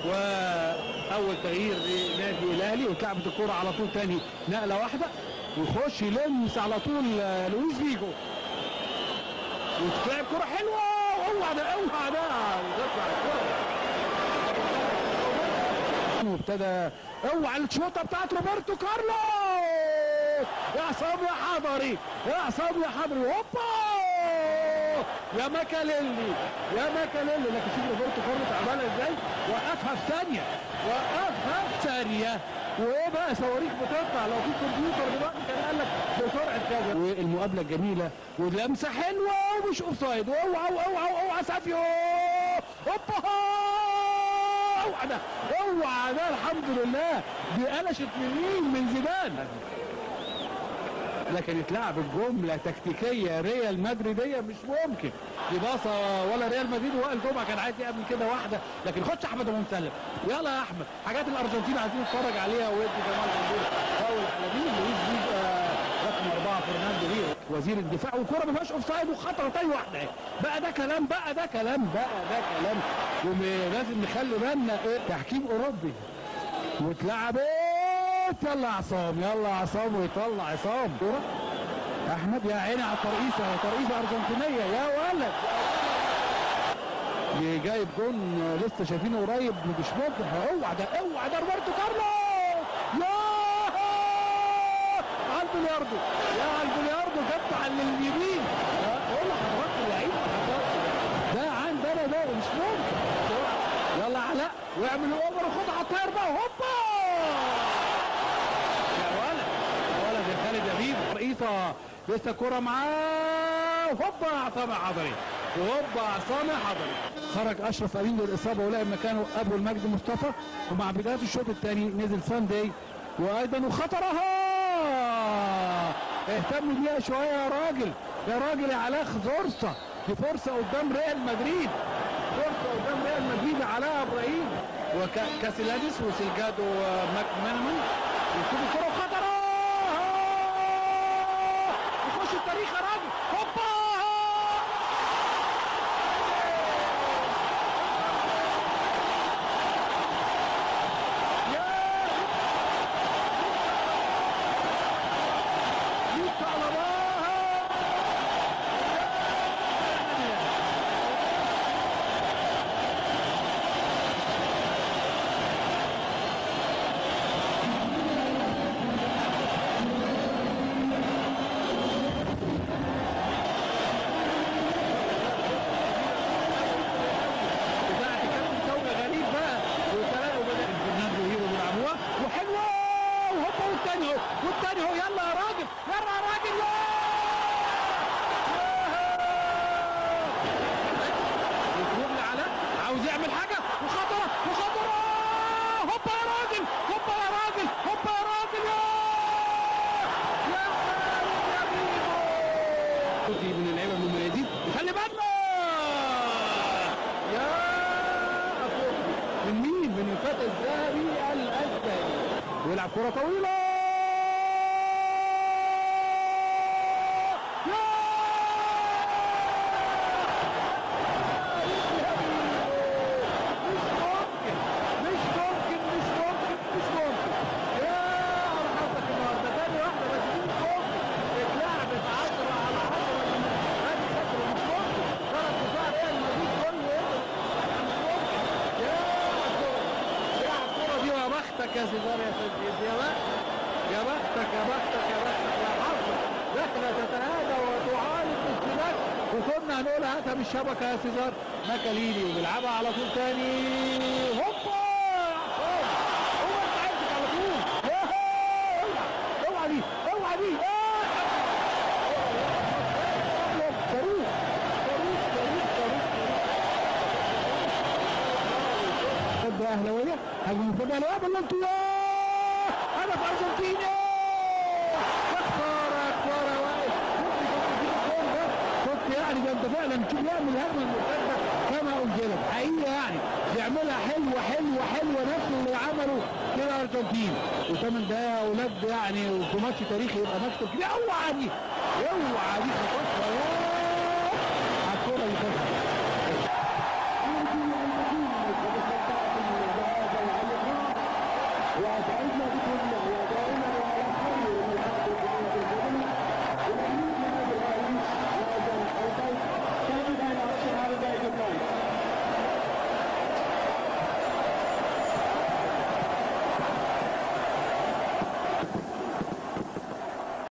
واول تغيير لنادي الاهلي واتلعبت الكره على طول تاني نقله واحده ويخش يلمس على طول آه، لويس فيجو وتلعب كره حلوه اوعى ده اوعى ده وتطلع الكره وابتدى اوعى الشوطه بتاعت روبرتو كارلوس يا عصام يا حضري يا عصام يا حضري هوبا يا ماكاليلي يا ماكاليلي لكن شوف روبرتو كارلوس عملها ازاي وقفها في ثانيه وقفها في ثانيه وايه بقى صواريخ بتطلع لو في كمبيوتر دلوقتي كان قال لك بسرعه كذا والمقابله الجميله واللمسه حلوه ومش اوف سايد اوعى اوعى اوعى سافيو هوبا اوعى ده اوعى ده الحمد لله دي قلشت من مين من زيدان لكن اتلعب الجمله تكتيكيه ريال مدريديه مش ممكن دي باصه ولا ريال مدريد وائل جمعه كان عايز يعمل كده واحده لكن خش احمد ابو مسلم يلا يا احمد حاجات الارجنتين عايزين نتفرج عليها ويدي جمال غندور فاول على مين لويس فيج آه، رقم اربعه فرناندو هيرو وزير الدفاع والكره ما فيهاش اوف سايد وخطره تاني واحده اهي. بقى ده كلام بقى ده كلام بقى ده كلام ولازم نخلي بالنا ايه تحكيم اوروبي واتلعبت يلا يا عصام يلا يا عصام ويطلع عصام كرة احمد يا عيني على الترقيصه ترقيصه ارجنتينيه يا ولد اللي جايب جون لسه شايفينه قريب مش ممكن اوعى ده اوعى ده روبرتو كارلوس يا على البلياردو يا على البلياردو جت على اليمين اقول لحضرتك اللعيب ده عندنا ده مش ممكن يلا علاء واعمل الاوفر وخد على الطير بقى هوبا يا ولد يا ولد يا خالد يا بيبو رئيسة لسه كرة معاه هوبا عصام حضري وهوبا عصام حضري خرج اشرف امين للاصابه ولعب مكانه ابو المجد مصطفى ومع بدايه الشوط الثاني نزل ساندي وايضا وخطرها اهتم بيها شويه يا راجل يا راجل يا علاء فرصه دي فرصه قدام ريال مدريد فرصه قدام ريال مدريد يا علاء ابراهيم وكاسيلاديس وسيلجادو ماكمانمان يشوف الكره وخطره يخش التاريخ يا راجل هوبا بتاعت كابتن كوني غريب بقى وثلاثة وبدأ فرناندو هيرو بيلعبوها وحلوة وهوبا والتاني اهو والتاني اهو يلا يا راجل يلا يا راجل يا يتروح لعلاء عاوز يعمل حاجة وخطرة وخطرة هوبا يا راجل هوبا يا راجل هوبا يا راجل يا يا خالد يا بيبو دي من اللعيبة المميزين خلي بالنا يا أفوق من مين؟ من الفتى الذهبي الأسباني ويلعب كرة طويلة يا مش ممكن مش ممكن مش ممكن يا على حظك النهارده تاني واحدة بس دي مش ممكن اتلعبت 10 على 10 هذه خطوة مش ممكن ضرب دفاع ريال مدريد كله يقدر يا الكرة يا الكرة دي يا بختك يا سيزار يا سيد يا بخت يا بختك يا بختك يا بختك يا حظك داخلة تتهادى وتعاني في السباق وكنا هنقول هاتها من الشبكة يا سيزار ماكاليني وبيلعبها على طول تاني هوبا يا عصام هو انت عايزك على طول يا اوعى اوعى دي اوعى دي آه. صاروخ صاروخ صاروخ صاروخ ضد اهلاويه هجمه ضد اهلاويه بل انتوا ياه هدف ارجنتيني يا خساره يا خساره يا وائل كنت كنت في الجول ده كنت يعني ده انت فعلا تشوف يعمل الهجمه المرتده كما انزلت حقيقه يعني بيعملها حلوه حلوه حلوه نفس اللي عمله للارجنتين وثمان دقايق يا اولاد يعني وفي ماتش تاريخي يبقى مكتب كده اوعى دي اوعى دي خطوتها ياه على الكوره اللي فاتت وسعدنا بكم